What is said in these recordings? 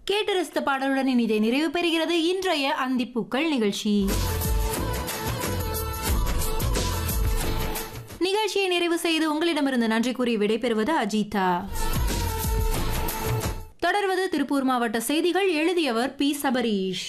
கேட்டு ரசித்த பாடலுடன் இனிதை நிறைவு பெறுகிறது இன்றைய அந்திப்பூக்கள் நிகழ்ச்சி நிகழ்ச்சியை நிறைவு செய்து உங்களிடமிருந்து நன்றி கூறி விடைபெறுவது அஜிதா தொடர்வது திருப்பூர் மாவட்ட செய்திகள் எழுதியவர் பி சபரீஷ்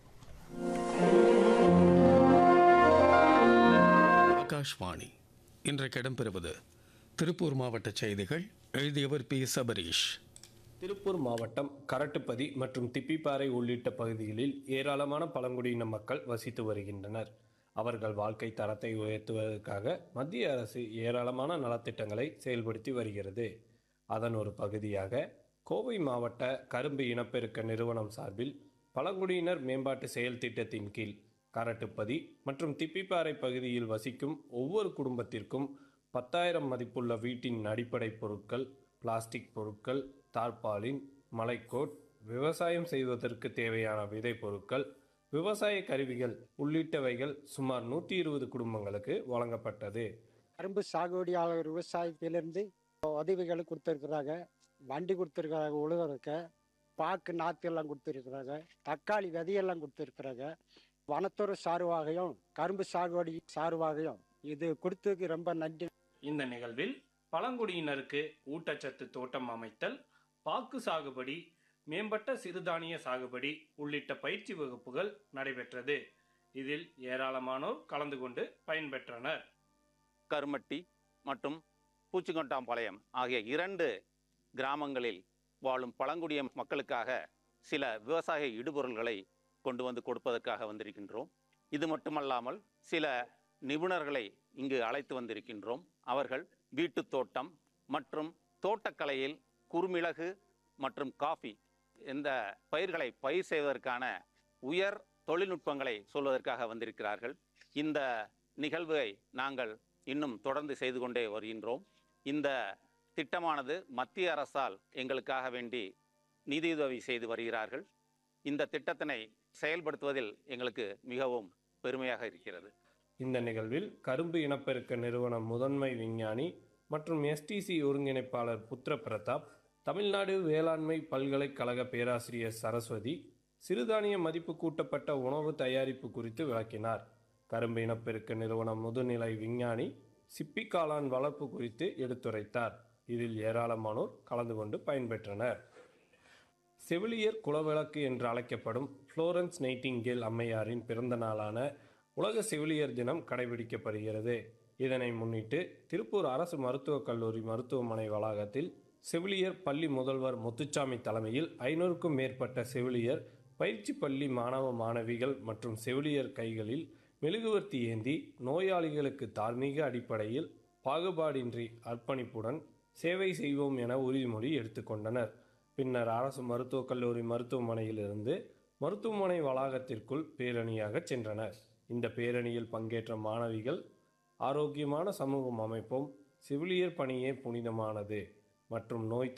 ஆகாஷ்வாணி இன்றைக்கு இடம்பெறுவது திருப்பூர் மாவட்ட செய்திகள் எழுதியவர் பி சபரீஷ் திருப்பூர் மாவட்டம் கரட்டுப்பதி மற்றும் திப்பிப்பாறை உள்ளிட்ட பகுதிகளில் ஏராளமான பழங்குடியின மக்கள் வசித்து வருகின்றனர் அவர்கள் வாழ்க்கை தரத்தை உயர்த்துவதற்காக மத்திய அரசு ஏராளமான நலத்திட்டங்களை செயல்படுத்தி வருகிறது அதன் ஒரு பகுதியாக கோவை மாவட்ட கரும்பு இனப்பெருக்க நிறுவனம் சார்பில் பழங்குடியினர் மேம்பாட்டு செயல் திட்டத்தின் கீழ் கரட்டுப்பதி மற்றும் திப்பிப்பாறை பகுதியில் வசிக்கும் ஒவ்வொரு குடும்பத்திற்கும் பத்தாயிரம் மதிப்புள்ள வீட்டின் அடிப்படை பொருட்கள் பிளாஸ்டிக் பொருட்கள் தார்பாலின் மலைக்கோட் விவசாயம் செய்வதற்கு தேவையான விதை பொருட்கள் விவசாய கருவிகள் உள்ளிட்டவைகள் சுமார் நூற்றி இருபது குடும்பங்களுக்கு வழங்கப்பட்டது கரும்பு சாகுபடியாளர் விவசாயத்திலிருந்து உதவிகள் கொடுத்துருக்குறாங்க வண்டி கொடுத்துருக்குறாங்க உழுதுறக்க பாக்கு நாற்று எல்லாம் கொடுத்துருக்குறாங்க தக்காளி விதையெல்லாம் கொடுத்துருக்குறாங்க வனத்துறை சார்பாகையும் கரும்பு சாகுபடி சார்பாகையும் இது கொடுத்ததுக்கு ரொம்ப நன்றி இந்த நிகழ்வில் பழங்குடியினருக்கு ஊட்டச்சத்து தோட்டம் அமைத்தல் பாக்கு சாகுபடி மேம்பட்ட சிறுதானிய சாகுபடி உள்ளிட்ட பயிற்சி வகுப்புகள் நடைபெற்றது இதில் ஏராளமானோர் கலந்து கொண்டு பயன்பெற்றனர் கருமட்டி மற்றும் பூச்சிக்கொண்டாம்பாளையம் ஆகிய இரண்டு கிராமங்களில் வாழும் பழங்குடிய மக்களுக்காக சில விவசாய இடுபொருள்களை கொண்டு வந்து கொடுப்பதற்காக வந்திருக்கின்றோம் இது மட்டுமல்லாமல் சில நிபுணர்களை இங்கு அழைத்து வந்திருக்கின்றோம் அவர்கள் வீட்டுத் தோட்டம் மற்றும் தோட்டக்கலையில் குறுமிளகு மற்றும் காஃபி இந்த பயிர்களை பயிர் செய்வதற்கான உயர் தொழில்நுட்பங்களை சொல்வதற்காக வந்திருக்கிறார்கள் இந்த நிகழ்வை நாங்கள் இன்னும் தொடர்ந்து செய்து கொண்டே வருகின்றோம் இந்த திட்டமானது மத்திய அரசால் எங்களுக்காக வேண்டி நிதியுதவி செய்து வருகிறார்கள் இந்த திட்டத்தினை செயல்படுத்துவதில் எங்களுக்கு மிகவும் பெருமையாக இருக்கிறது இந்த நிகழ்வில் கரும்பு இனப்பெருக்க நிறுவனம் முதன்மை விஞ்ஞானி மற்றும் எஸ்டிசி ஒருங்கிணைப்பாளர் புத்திர பிரதாப் தமிழ்நாடு வேளாண்மை பல்கலைக்கழக பேராசிரியர் சரஸ்வதி சிறுதானிய மதிப்பு கூட்டப்பட்ட உணவு தயாரிப்பு குறித்து விளக்கினார் கரும்பு இனப்பெருக்க நிறுவனம் முதுநிலை விஞ்ஞானி சிப்பி காளான் வளர்ப்பு குறித்து எடுத்துரைத்தார் இதில் ஏராளமானோர் கலந்து கொண்டு பயன்பெற்றனர் செவிலியர் குலவிளக்கு என்று அழைக்கப்படும் புளோரன்ஸ் நைட்டிங்கேல் அம்மையாரின் பிறந்த நாளான உலக செவிலியர் தினம் கடைபிடிக்கப்படுகிறது இதனை முன்னிட்டு திருப்பூர் அரசு மருத்துவக் கல்லூரி மருத்துவமனை வளாகத்தில் செவிலியர் பள்ளி முதல்வர் முத்துச்சாமி தலைமையில் ஐநூறுக்கும் மேற்பட்ட செவிலியர் பயிற்சி பள்ளி மாணவ மாணவிகள் மற்றும் செவிலியர் கைகளில் மெழுகுவர்த்தி ஏந்தி நோயாளிகளுக்கு தார்மீக அடிப்படையில் பாகுபாடின்றி அர்ப்பணிப்புடன் சேவை செய்வோம் என உறுதிமொழி எடுத்துக்கொண்டனர் பின்னர் அரசு மருத்துவக் கல்லூரி மருத்துவமனையிலிருந்து மருத்துவமனை வளாகத்திற்குள் பேரணியாக சென்றனர் இந்த பேரணியில் பங்கேற்ற மாணவிகள் ஆரோக்கியமான சமூகம் அமைப்போம் செவிலியர் பணியே புனிதமானது மற்றும் நோய்